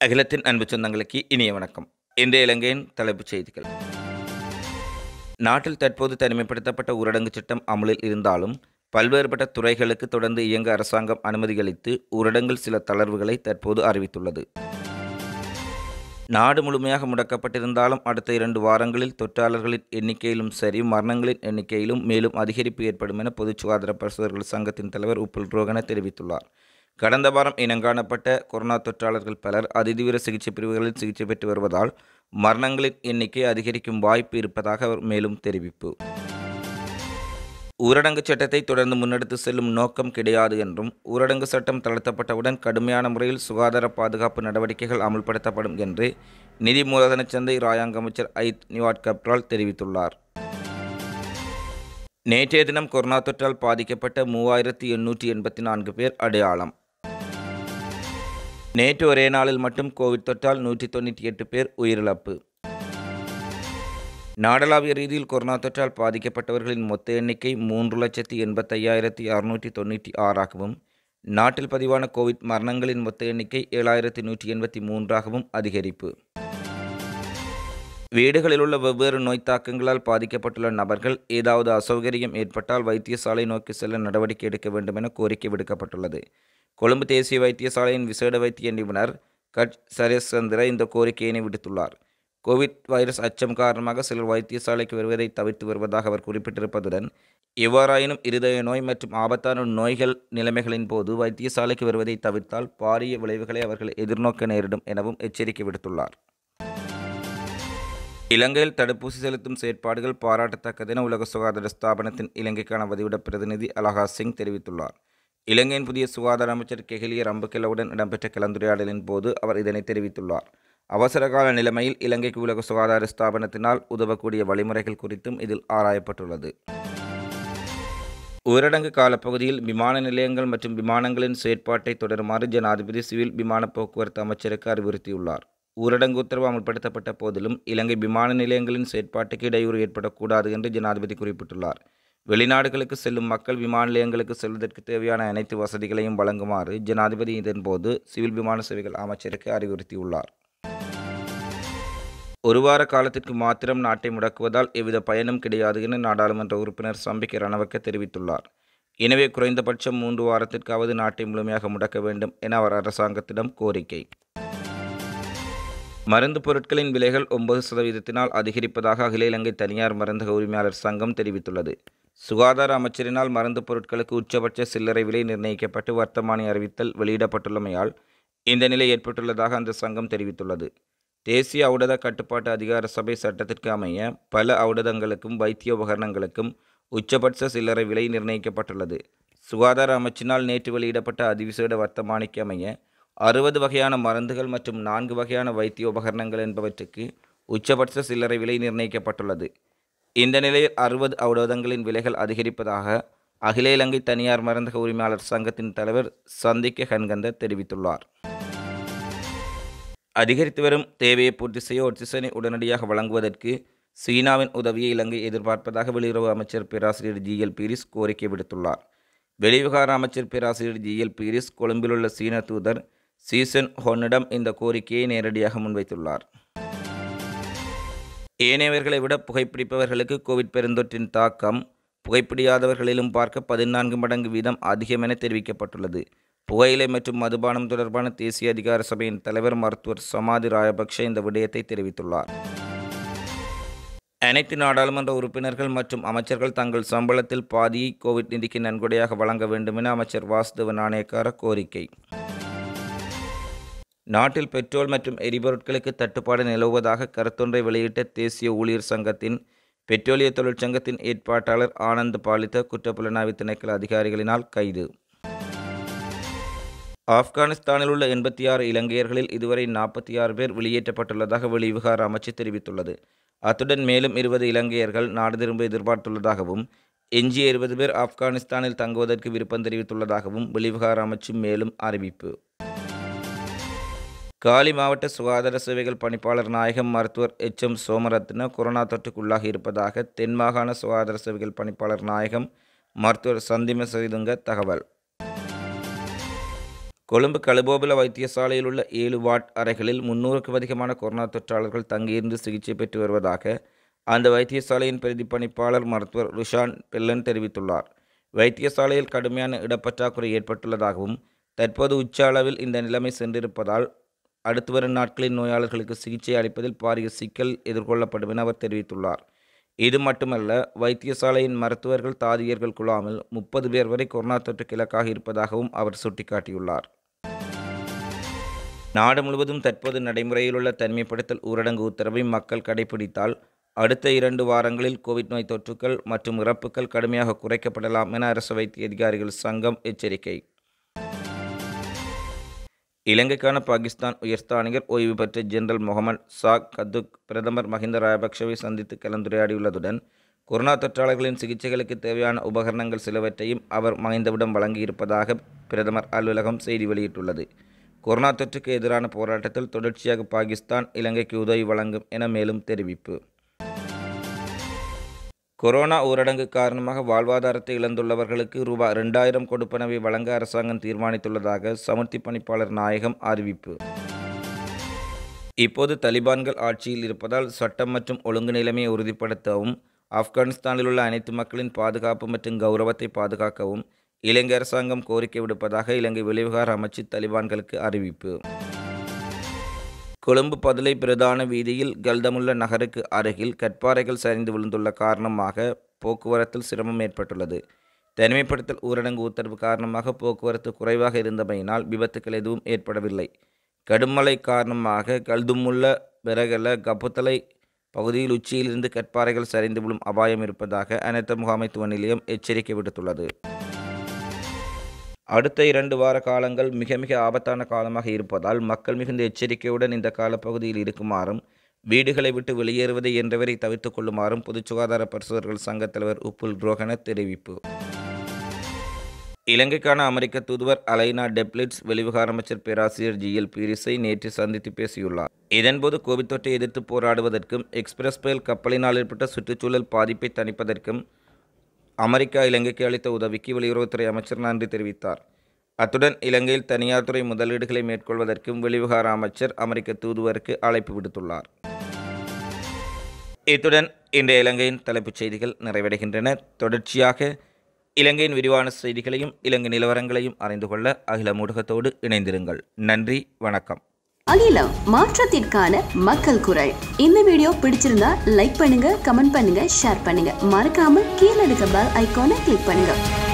அகிலத்தின் அன்பு சொந்தங்களுக்கு இனிய வணக்கம் இன்றைய இலங்கையின் தலைப்புச் செய்திகள் நாட்டில் தற்போது தனிமைப்படுத்தப்பட்ட ஊரடங்கு சட்டம் அமலில் இருந்தாலும் பல்வேறுபட்ட துறைகளுக்கு தொடர்ந்து இயங்க அரசாங்கம் அனுமதியளித்து ஊரடங்கில் சில தளர்வுகளை தற்போது அறிவித்துள்ளது நாடு முழுமையாக முடக்கப்பட்டிருந்தாலும் அடுத்த இரண்டு வாரங்களில் தொற்றாளர்களின் எண்ணிக்கையிலும் சரி மரணங்களின் எண்ணிக்கையிலும் மேலும் அதிகரிப்பு ஏற்படும் என பொது சுகாதார பரிசோதகர்கள் சங்கத்தின் தலைவர் உப்புல் ரோகன தெரிவித்துள்ளார் கடந்த வாரம் இனங்காணப்பட்ட கொரோனா தொற்றாளர்கள் பலர் அதிதீவிர சிகிச்சை பிரிவுகளில் சிகிச்சை பெற்று வருவதால் மரணங்களின் எண்ணிக்கை அதிகரிக்கும் வாய்ப்பு இருப்பதாக அவர் மேலும் தெரிவிப்பு ஊரடங்கு சட்டத்தை தொடர்ந்து முன்னெடுத்து செல்லும் நோக்கம் கிடையாது என்றும் ஊரடங்கு சட்டம் தளர்த்தப்பட்டவுடன் கடுமையான முறையில் சுகாதார பாதுகாப்பு நடவடிக்கைகள் அமுல்படுத்தப்படும் என்று நிதி மூலதன சந்தை ராயாங்க அமைச்சர் ஐத் நிவாட் கப்ரால் தெரிவித்துள்ளார் நேற்றைய தினம் கொரோனா தொற்றால் பாதிக்கப்பட்ட மூவாயிரத்தி எண்ணூற்றி எண்பத்தி நான்கு பேர் அடையாளம் நேற்று ஒரே நாளில் மட்டும் கோவிட் தொற்றால் நூற்றி தொண்ணூற்றி எட்டு பேர் உயிரிழப்பு நாடளாவிய ரீதியில் கொரோனா தொற்றால் பாதிக்கப்பட்டவர்களின் மொத்த எண்ணிக்கை மூன்று லட்சத்தி எண்பத்தையாயிரத்தி அறுநூற்றி தொண்ணூற்றி ஆறாகவும் நாட்டில் பதிவான கோவிட் மரணங்களின் மொத்த எண்ணிக்கை ஏழாயிரத்தி நூற்றி எண்பத்தி மூன்றாகவும் அதிகரிப்பு வீடுகளில் உள்ள வெவ்வேறு நோய் தாக்கங்களால் பாதிக்கப்பட்டுள்ள நபர்கள் ஏதாவது அசௌகரியம் ஏற்பட்டால் வைத்தியசாலை நோக்கி செல்ல நடவடிக்கை எடுக்க வேண்டும் என கோரிக்கை விடுக்கப்பட்டுள்ளது கொழும்பு தேசிய வைத்தியசாலையின் விசேட வைத்திய நிபுணர் கட் சரேசந்திர இந்த கோரிக்கையினை விடுத்துள்ளார் கோவிட் வைரஸ் அச்சம் காரணமாக சிலர் வைத்தியசாலைக்கு வருவதை தவிர்த்து வருவதாக அவர் குறிப்பிட்டிருப்பதுடன் எவ்வாறாயினும் இருதய நோய் மற்றும் ஆபத்தான நோய்கள் நிலைமைகளின் போது வைத்தியசாலைக்கு வருவதை தவிர்த்தால் பாரிய விளைவுகளை அவர்கள் எதிர்நோக்க நேரிடும் எனவும் எச்சரிக்கை விடுத்துள்ளார் இலங்கையில் தடுப்பூசி செலுத்தும் செயற்பாடுகள் பாராட்டத்தக்கதென உலக சுகாதார ஸ்தாபனத்தின் இலங்கைக்கான வதிவிட பிரதிநிதி அலஹா சிங் தெரிவித்துள்ளார் இலங்கையின் புதிய சுகாதார அமைச்சர் கெஹிலிய ரம்புக்கெலவுடன் இடம்பெற்ற கலந்துரையாடலின் போது அவர் இதனை தெரிவித்துள்ளார் அவசரகால நிலைமையில் இலங்கைக்கு உலக சுகாதார ஸ்தாபனத்தினால் உதவக்கூடிய வழிமுறைகள் குறித்தும் இதில் ஆராயப்பட்டுள்ளது ஊரடங்கு காலப்பகுதியில் விமான நிலையங்கள் மற்றும் விமானங்களின் செயற்பாட்டை தொடருமாறு ஜனாதிபதி சிவில் விமான போக்குவரத்து அமைச்சருக்கு அறிவுறுத்தியுள்ளார் ஊரடங்கு உத்தரவு அமல்படுத்தப்பட்ட போதிலும் இலங்கை விமான நிலையங்களின் செயற்பாட்டுக்கு இடையூறு ஏற்படக்கூடாது என்று ஜனாதிபதி குறிப்பிட்டுள்ளார் வெளிநாடுகளுக்கு செல்லும் மக்கள் விமான நிலையங்களுக்கு செல்வதற்கு தேவையான அனைத்து வசதிகளையும் வழங்குமாறு ஜனாதிபதி இதன்போது சிவில் விமான சேவைகள் அமைச்சருக்கு அறிவுறுத்தியுள்ளார் ஒரு வார காலத்திற்கு மாத்திரம் நாட்டை முடக்குவதால் எவ்வித பயனும் கிடையாது என நாடாளுமன்ற உறுப்பினர் சம்பிக்க ரணவக்க தெரிவித்துள்ளார் எனவே குறைந்தபட்சம் மூன்று வாரத்திற்காவது நாட்டை முழுமையாக முடக்க வேண்டும் என அவர் அரசாங்கத்திடம் கோரிக்கை மருந்து பொருட்களின் விலைகள் ஒன்பது சதவீதத்தினால் அதிகரிப்பதாக அகில இலங்கை தனியார் மருந்தக உரிமையாளர் சங்கம் தெரிவித்துள்ளது சுகாதார அமைச்சரினால் மருந்து பொருட்களுக்கு உச்சபட்ச சில்லறை விலை நிர்ணயிக்கப்பட்டு வர்த்தமானி அறிவித்தல் வெளியிடப்பட்டுள்ளமையால் இந்த நிலை ஏற்பட்டுள்ளதாக அந்த சங்கம் தெரிவித்துள்ளது தேசிய ஔடத கட்டுப்பாட்டு அதிகார சபை சட்டத்திற்கு அமைய பல ஔடதங்களுக்கும் வைத்திய உபகரணங்களுக்கும் உச்சபட்ச சில்லறை விலை நிர்ணயிக்கப்பட்டுள்ளது சுகாதார அமைச்சினால் நேற்று வெளியிடப்பட்ட அதிவிசேட வர்த்தமானிக்கு அமைய அறுபது வகையான மருந்துகள் மற்றும் நான்கு வகையான வைத்திய உபகரணங்கள் என்பவற்றுக்கு உச்சபட்ச சில்லறை விலை நிர்ணயிக்கப்பட்டுள்ளது இந்த நிலையில் அறுபது ஔடதங்களின் விலைகள் அதிகரிப்பதாக அகில இலங்கை தனியார் மருந்தக உரிமையாளர் சங்கத்தின் தலைவர் சந்திக்க ஹன்கந்த தெரிவித்துள்ளார் அதிகரித்து வரும் தேவையை பூர்த்தி செய்ய ஒட்சிசனை உடனடியாக வழங்குவதற்கு சீனாவின் உதவியை இலங்கை எதிர்பார்ப்பதாக வெளியுறவு அமைச்சர் பேராசிரியர் ஜி எல் பீரிஸ் கோரிக்கை விடுத்துள்ளார் வெளிவிவகார அமைச்சர் பேராசிரியர் ஜி எல் பீரிஸ் கொழும்பிலுள்ள சீன தூதர் சீசன் ஹொன்னிடம் இந்த கோரிக்கையை நேரடியாக முன்வைத்துள்ளார் ஏனையவர்களை விட புகைப்பிடிப்பவர்களுக்கு கோவிட் பெருந்தொற்றின் தாக்கம் புகைப்பிடியாதவர்களிலும் பார்க்க பதினான்கு மடங்கு வீதம் அதிகம் என தெரிவிக்கப்பட்டுள்ளது புகையிலை மற்றும் மதுபானம் தொடர்பான தேசிய அதிகார சபையின் தலைவர் மருத்துவர் சமாதி ராயபக்ஷ இந்த விடயத்தை தெரிவித்துள்ளார் அனைத்து நாடாளுமன்ற உறுப்பினர்கள் மற்றும் அமைச்சர்கள் தங்கள் சம்பளத்தில் பாதியை கோவிட் நிதிக்கு நன்கொடையாக வழங்க வேண்டும் என அமைச்சர் வாசுதேவ நாணயக்கார கோரிக்கை நாட்டில் பெட்ரோல் மற்றும் எரிபொருட்களுக்கு தட்டுப்பாடு நிலவுவதாக கருத்தொன்றை வெளியிட்ட தேசிய ஊழியர் சங்கத்தின் பெட்ரோலிய தொழிற்சங்கத்தின் ஏற்பாட்டாளர் ஆனந்த் பாலித்த குற்றப்புலனாய்வு திணைக்கள அதிகாரிகளினால் கைது ஆப்கானிஸ்தானில் உள்ள எண்பத்தி ஆறு இலங்கையர்களில் இதுவரை நாற்பத்தி ஆறு பேர் வெளியேற்றப்பட்டுள்ளதாக வெளிவிவகார அமைச்சு தெரிவித்துள்ளது அத்துடன் மேலும் இருபது இலங்கையர்கள் நாடு திரும்ப எதிர்பார்த்துள்ளதாகவும் எஞ்சிய இருபது பேர் ஆப்கானிஸ்தானில் தங்குவதற்கு விருப்பம் தெரிவித்துள்ளதாகவும் வெளிவிவகார அமைச்சு மேலும் அறிவிப்பு காலி மாவட்ட சுகாதார சேவைகள் பணிப்பாளர் நாயகம் மருத்துவர் எச் எம் சோமரத்ன கொரோனா தொற்றுக்குள்ளாகி இருப்பதாக தென் மாகாண சுகாதார சேவைகள் பணிப்பாளர் நாயகம் மருத்துவர் சந்திம செய்துங்க தகவல் கொழும்பு கலுபோபில வைத்தியசாலையில் உள்ள ஏழு வார்ட் அறைகளில் முன்னூறுக்கும் அதிகமான கொரோனா தொற்றாளர்கள் தங்கியிருந்து சிகிச்சை பெற்று வருவதாக அந்த வைத்தியசாலையின் பிரதிப்பணிப்பாளர் மருத்துவர் ருஷான் பெல்லன் தெரிவித்துள்ளார் வைத்தியசாலையில் கடுமையான இடப்பற்றாக்குறை ஏற்பட்டுள்ளதாகவும் தற்போது உச்ச அளவில் இந்த நிலைமை சென்றிருப்பதால் அடுத்து வரும் நாட்களில் நோயாளர்களுக்கு சிகிச்சை அளிப்பதில் பாரிய சிக்கல் எதிர்கொள்ளப்படும் என அவர் தெரிவித்துள்ளார் இது மட்டுமல்ல வைத்தியசாலையின் மருத்துவர்கள் தாதியர்கள் குழாமில் முப்பது பேர் வரை கொரோனா தொற்றுக்கு இலக்காக இருப்பதாகவும் அவர் சுட்டிக்காட்டியுள்ளார் நாடு முழுவதும் தற்போது நடைமுறையில் உள்ள தனிமைப்படுத்தல் ஊரடங்கு உத்தரவை மக்கள் கடைபிடித்தால் அடுத்த இரண்டு வாரங்களில் கோவிட் நோய் தொற்றுக்கள் மற்றும் இறப்புகள் கடுமையாக குறைக்கப்படலாம் என அரசு வைத்திய அதிகாரிகள் சங்கம் எச்சரிக்கை இலங்கைக்கான பாகிஸ்தான் உயர்ஸ்தானிகர் ஓய்வு பெற்ற ஜெனரல் முகமது சாக் கத்துக் பிரதமர் மஹிந்த ராஜபக்ஷவை சந்தித்து கலந்துரையாடியுள்ளதுடன் கொரோனா தொற்றாளர்களின் சிகிச்சைகளுக்கு தேவையான உபகரணங்கள் சிலவற்றையும் அவர் மஹிந்தவிடம் வழங்கியிருப்பதாக பிரதமர் அலுவலகம் செய்தி வெளியிட்டுள்ளது கொரோனா தொற்றுக்கு எதிரான போராட்டத்தில் தொடர்ச்சியாக பாகிஸ்தான் இலங்கைக்கு உதவி வழங்கும் என மேலும் தெரிவிப்பு கொரோனா ஊரடங்கு காரணமாக வாழ்வாதாரத்தை இழந்துள்ளவர்களுக்கு ரூபாய் ரெண்டாயிரம் கொடுப்பனவை வழங்க அரசாங்கம் தீர்மானித்துள்ளதாக சமுர்த்தி பணிப்பாளர் நாயகம் அறிவிப்பு இப்போது தலிபான்கள் ஆட்சியில் இருப்பதால் சட்டம் மற்றும் ஒழுங்கு நிலைமையை உறுதிப்படுத்தவும் ஆப்கானிஸ்தானில் உள்ள அனைத்து மக்களின் பாதுகாப்பு மற்றும் கௌரவத்தை பாதுகாக்கவும் இலங்கை அரசாங்கம் கோரிக்கை விடுப்பதாக இலங்கை வெளிவிவகார அமைச்சு தலிபான்களுக்கு அறிவிப்பு கொழும்பு பதுளை பிரதான வீதியில் கல்தமுள்ள நகருக்கு அருகில் கற்பாறைகள் சரிந்து விழுந்துள்ள காரணமாக போக்குவரத்தில் சிரமம் ஏற்பட்டுள்ளது தனிமைப்படுத்தல் ஊரடங்கு உத்தரவு காரணமாக போக்குவரத்து குறைவாக இருந்தமையினால் விபத்துக்கள் எதுவும் ஏற்படவில்லை கடுமழை காரணமாக கல்துமுள்ள பெரகல கப்புத்தலை பகுதியில் உச்சியிலிருந்து கற்பாறைகள் சரிந்து விழும் அபாயம் இருப்பதாக அனைத்து முகாமைத்துவ நிலையம் எச்சரிக்கை விடுத்துள்ளது அடுத்த இரண்டு வார காலங்கள் மிக மிக ஆபத்தான காலமாக இருப்பதால் மக்கள் மிகுந்த எச்சரிக்கையுடன் இந்த காலப்பகுதியில் இருக்குமாறும் வீடுகளை விட்டு வெளியேறுவதை என்றவரை தவிர்த்துக் கொள்ளுமாறும் பொது சுகாதார பரிசோதர்கள் சங்கத் தலைவர் உப்புல் ரோஹன தெரிவிப்பு இலங்கைக்கான அமெரிக்க தூதுவர் அலைனா டெப்லிட்ஸ் வெளிவிகார அமைச்சர் பேராசிரியர் ஜி எல் பீரிஸை நேற்று சந்தித்து பேசியுள்ளார் இதன்போது கோவிட் தொற்றை எதிர்த்து போராடுவதற்கும் எக்ஸ்பிரஸ் பயல் கப்பலினால் ஏற்பட்ட சுற்றுச்சூழல் பாதிப்பை தணிப்பதற்கும் அமெரிக்கா இலங்கைக்கு அளித்த உதவிக்கு வெளியுறவுத்துறை அமைச்சர் நன்றி தெரிவித்தார் அத்துடன் இலங்கையில் தனியார் துறை முதலீடுகளை மேற்கொள்வதற்கும் வெளிவிகார அமைச்சர் அமெரிக்க தூதுவருக்கு அழைப்பு விடுத்துள்ளார் இத்துடன் இன்றைய இலங்கையின் தலைப்புச் செய்திகள் நிறைவடைகின்றன தொடர்ச்சியாக இலங்கையின் விரிவான செய்திகளையும் இலங்கை நிலவரங்களையும் அறிந்து கொள்ள அகில ஊடகத்தோடு இணைந்திருங்கள் நன்றி வணக்கம் அகிலம் மாற்றத்திற்கான மக்கள் குரல் இந்த வீடியோ பிடிச்சிருந்தா லைக் பண்ணுங்க கமெண்ட் பண்ணுங்க ஷேர் பண்ணுங்க மறக்காம கீழே இருக்க பெல் ஐகானை கிளிக் பண்ணுங்க